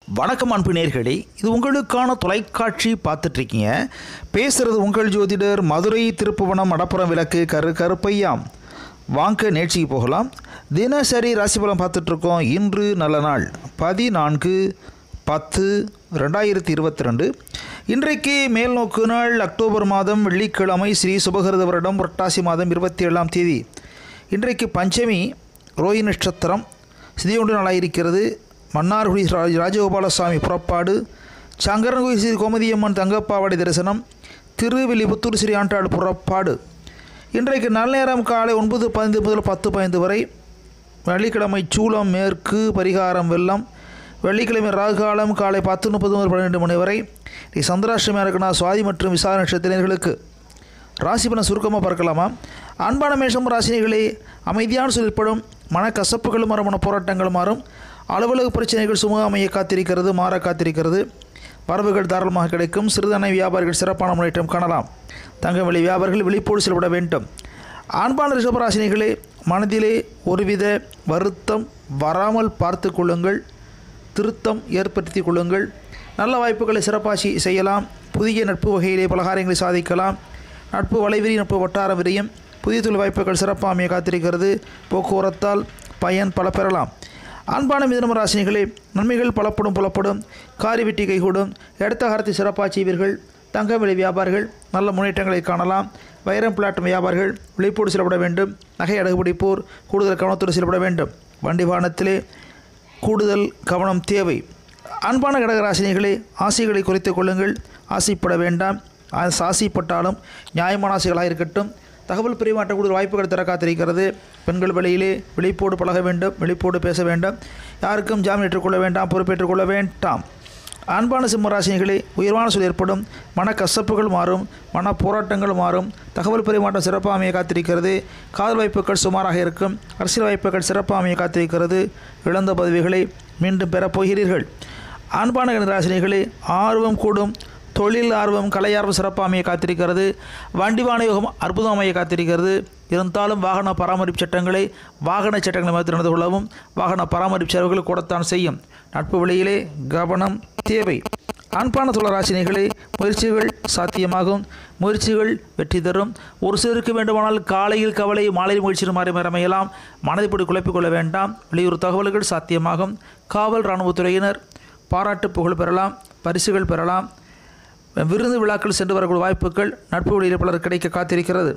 வணக்கம் அன்பு நேர்களே இது உங்களுக்கான தொலைக்காட்சி பார்த்துட்ருக்கீங்க பேசுகிறது உங்கள் ஜோதிடர் மதுரை திருப்புவனம் மடப்புறம் விளக்கு கரு கருப்பையாம் வாங்க நேர்ச்சிக்கு போகலாம் தினசரி ராசிபலம் பார்த்துட்ருக்கோம் இன்று நல்ல நாள் பதினான்கு பத்து ரெண்டாயிரத்தி இருபத்தி ரெண்டு இன்றைக்கு மேல் நோக்கு நாள் அக்டோபர் மாதம் வெள்ளிக்கிழமை ஸ்ரீ சுபகிருத வருடம் புரட்டாசி மாதம் இருபத்தி ஏழாம் தேதி இன்றைக்கு பஞ்சமி ரோஹி நட்சத்திரம் சிதியொன்று நாளாயிருக்கிறது மன்னார்குடி ராஜ ராஜகோபாலசுவாமி புறப்பாடு சங்கரன்குடி ஸ்ரீ கோமதியம்மன் தங்கப்பாவாடி தரிசனம் திருவில்லிபுத்தூர் ஸ்ரீ ஆண்டாடு புறப்பாடு இன்றைக்கு நல்ல நேரம் காலை ஒன்பது பதினைந்து முதல் பத்து பதினைந்து வரை வெள்ளிக்கிழமை சூளம் மேற்கு பரிகாரம் வெள்ளம் வெள்ளிக்கிழமை ராகுகாலம் காலை பத்து முப்பது முதல் பன்னிரெண்டு மணி வரை நீ சந்திராஷ்டமியாக இருக்குன்னா சுவாதி மற்றும் விசார நட்சத்திரர்களுக்கு ராசி பலன் சுருக்கமாக பார்க்கலாமா அன்பான மேஷம் ராசினிகளே அமைதியான சொல்லிப்படும் மனக்கசப்புகளும் மாறும் மன போராட்டங்களும் மாறும் அலுவலக பிரச்சனைகள் சுமூக அமைய காத்திருக்கிறது மாற காத்திருக்கிறது வரவுகள் தாராளமாக கிடைக்கும் சிறுதனை வியாபாரிகள் சிறப்பான முன்னேற்றம் காணலாம் தங்கம் விலை வியாபாரிகள் விழிப்போடு செயல்பட வேண்டும் ஆண்பான ரிஷபராசினிகளே மனதிலே ஒருவித வருத்தம் வராமல் பார்த்து கொள்ளுங்கள் திருத்தம் ஏற்படுத்தி கொள்ளுங்கள் நல்ல வாய்ப்புகளை சிறப்பாசி செய்யலாம் புதிய நட்பு வகையிலே பலகாரங்களை சாதிக்கலாம் நட்பு வளைவிரி நட்பு வட்டார விரியும் புதிய தொழில் வாய்ப்புகள் சிறப்பாக அமைய காத்திருக்கிறது போக்குவரத்தால் பயன் பல பெறலாம் அன்பான மிதனம ராசினிகளே நன்மைகள் பலப்படும் புலப்படும் காரி வெட்டி கைகூடும் எடுத்த காரத்தை சிறப்பாக செய்வீர்கள் தங்க விலை வியாபாரிகள் நல்ல முன்னேற்றங்களை காணலாம் வைரம் பிளாட்டும் வியாபாரிகள் விழிப்போடு செயல்பட வேண்டும் நகை அடகுபிடிப்போர் கூடுதல் கவனத்தோடு செயல்பட வேண்டும் வண்டி வாகனத்திலே கூடுதல் கவனம் தேவை அன்பான கடகராசினிகளே ஆசைகளை குறைத்துக் கொள்ளுங்கள் ஆசைப்பட வேண்டாம் ஆசை- ஆசைப்பட்டாலும் நியாயமான ஆசைகளாக இருக்கட்டும் தகவல் பரிமாற்ற கூடுதல் வாய்ப்புகள் தர காத்திருக்கிறது பெண்கள் வெளியிலே விழிப்போடு பழக வேண்டும் விழிப்போடு பேச வேண்டும் யாருக்கும் ஜாமீன் ஏற்றுக்கொள்ள வேண்டாம் பொறுப்பேற்றுக் கொள்ள வேண்டாம் அன்பான சிம்மராசினிகளே உயர்வான சொல் ஏற்படும் மன கசப்புகள் மாறும் மன போராட்டங்கள் மாறும் தகவல் பரிமாற்றம் சிறப்பாக அமைய காத்திருக்கிறது காதல் வாய்ப்புகள் சுமாராக இருக்கும் அரசியல் வாய்ப்புகள் சிறப்பாக அமைய காத்திருக்கிறது இழந்த பதவிகளை மீண்டும் பெறப் போகிறீர்கள் அன்பான ராசினிகளே ஆர்வம் கூடும் தொழில் ஆர்வம் கலை ஆர்வம் சிறப்பாக அமைய காத்திருக்கிறது வண்டி வாகன யோகம் அற்புதம் அமைய காத்திருக்கிறது இருந்தாலும் வாகன பராமரிப்பு சட்டங்களை வாகன சட்டங்களை மாற்றி நடந்து கொள்ளவும் வாகன பராமரிப்பு செலவுகள் கூடத்தான் செய்யும் நட்பு வழியிலே கவனம் தேவை அன்பான துளராசினிகளே முயற்சிகள் சாத்தியமாகும் முயற்சிகள் வெற்றி தரும் ஒரு சிலருக்கு வேண்டுமானால் காலையில் கவலை மாலையில் முயற்சியில் மாறி அமையலாம் மனதைப்படி குழப்பிக் கொள்ள வேண்டாம் வெளியூர் தகவல்கள் சாத்தியமாகும் காவல் இராணுவத்துறையினர் பாராட்டு புகழ் பெறலாம் பரிசுகள் பெறலாம் விருந்து விழாக்கள் சென்று வரக்கூடிய வாய்ப்புகள் நட்பு வழியில் பலர் கிடைக்க காத்திருக்கிறது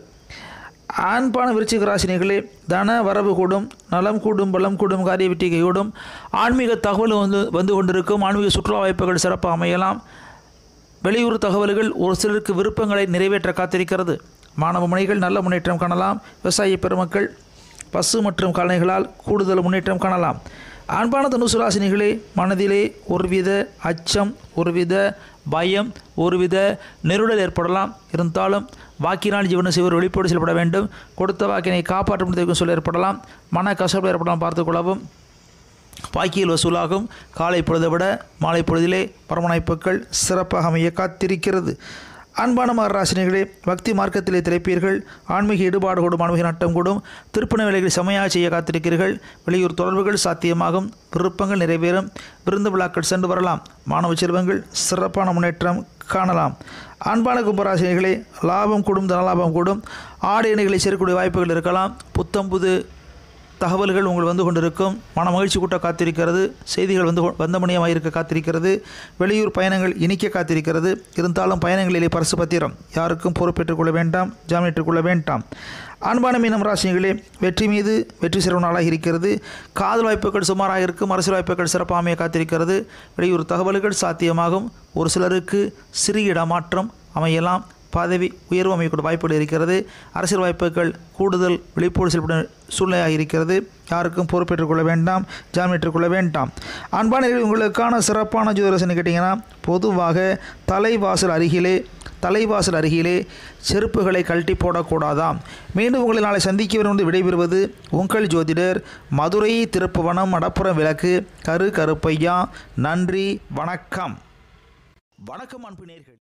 ஆண்பான விருச்சிக ராசினிகளே தன வரவு கூடும் நலம் கூடும் பலம் கூடும் காரிய வெற்றி கைகூடும் ஆன்மீக தகவல் வந்து வந்து கொண்டிருக்கும் ஆன்மீக சுற்றுலா வாய்ப்புகள் சிறப்பாக அமையலாம் வெளியூர் தகவல்கள் ஒரு சிலருக்கு விருப்பங்களை நிறைவேற்ற காத்திருக்கிறது மாணவ மணிகள் நல்ல முன்னேற்றம் காணலாம் விவசாய பெருமக்கள் பசு மற்றும் கால்நடைகளால் கூடுதல் முன்னேற்றம் காணலாம் அன்பான தனுசு ராசினிகளே மனதிலே ஒருவித அச்சம் ஒருவித பயம் ஒருவித நெருடல் ஏற்படலாம் இருந்தாலும் வாக்கினால் ஜீவன செய்வர் வெளிப்பாடு செயல்பட வேண்டும் கொடுத்த வாக்கினை காப்பாற்ற முடியும் சொல்ல ஏற்படலாம் மன கசப்பு ஏற்படலாம் பார்த்துக்கொள்ளவும் பாக்கியில் வசூலாகும் காலை பொழுதை விட மாலை பொழுதிலே பரமனைப்புக்கள் சிறப்பாக அமைய காத்திருக்கிறது அன்பான மகராசினிகளே பக்தி மார்க்கத்திலே திளைப்பீர்கள் ஆன்மீக ஈடுபாடு கூடும் ஆன்மீக நட்டம் கூடும் திருப்பண வேலைகளை செமையாக செய்ய காத்திருக்கிறீர்கள் வெளியூர் தொடர்புகள் சாத்தியமாகும் விருப்பங்கள் நிறைவேறும் விருந்து விழாக்கள் சென்று வரலாம் மாணவ செல்வங்கள் சிறப்பான முன்னேற்றம் காணலாம் அன்பான கும்பராசினிகளே லாபம் கூடும் தனலாபம் கூடும் ஆடு இணைகளை சேர்க்கக்கூடிய வாய்ப்புகள் இருக்கலாம் புத்தம் புது தகவல்கள் உங்கள் வந்து கொண்டிருக்கும் மன மகிழ்ச்சி கூட்ட காத்திருக்கிறது செய்திகள் வந்து கொ- வந்தமணியமாக இருக்க காத்திருக்கிறது வெளியூர் பயணங்கள் இனிக்க காத்திருக்கிறது இருந்தாலும் பயணங்களிலே பரிசு பத்திரம் யாருக்கும் பொறுப்பேற்றுக் கொள்ள வேண்டாம் ஜாமீன் ஏற்றுக்கொள்ள வேண்டாம் அன்பான மீனம் ராசினிகளே வெற்றி மீது வெற்றி சிறப்பு நாளாக இருக்கிறது காதல் வாய்ப்புகள் சுமாராக இருக்கும் அரசியல் வாய்ப்புகள் சிறப்பாக அமைய காத்திருக்கிறது வெளியூர் தகவல்கள் சாத்தியமாகும் ஒரு சிலருக்கு சிறிய இடமாற்றம் அமையலாம் பதவி உயர்வு அமையக்கூடிய வாய்ப்புகள் இருக்கிறது அரசியல் வாய்ப்புகள் கூடுதல் விழிப்போடு செயல்படும் சூழ்நிலையாக இருக்கிறது யாருக்கும் பொறுப்பேற்றுக் கொள்ள வேண்டாம் ஜாமீன் ஏற்றுக்கொள்ள வேண்டாம் அன்பானவர்கள் உங்களுக்கான சிறப்பான ஜோதிரசனை கேட்டிங்கன்னா பொதுவாக தலைவாசல் அருகிலே தலைவாசல் அருகிலே செருப்புகளை கழட்டி போடக்கூடாதாம் மீண்டும் உங்களை நாளை சந்திக்க வந்து விடைபெறுவது உங்கள் ஜோதிடர் மதுரை திருப்புவனம் மடப்புறம் விளக்கு கரு கருப்பையா நன்றி வணக்கம் வணக்கம் அன்பு நேயர்களே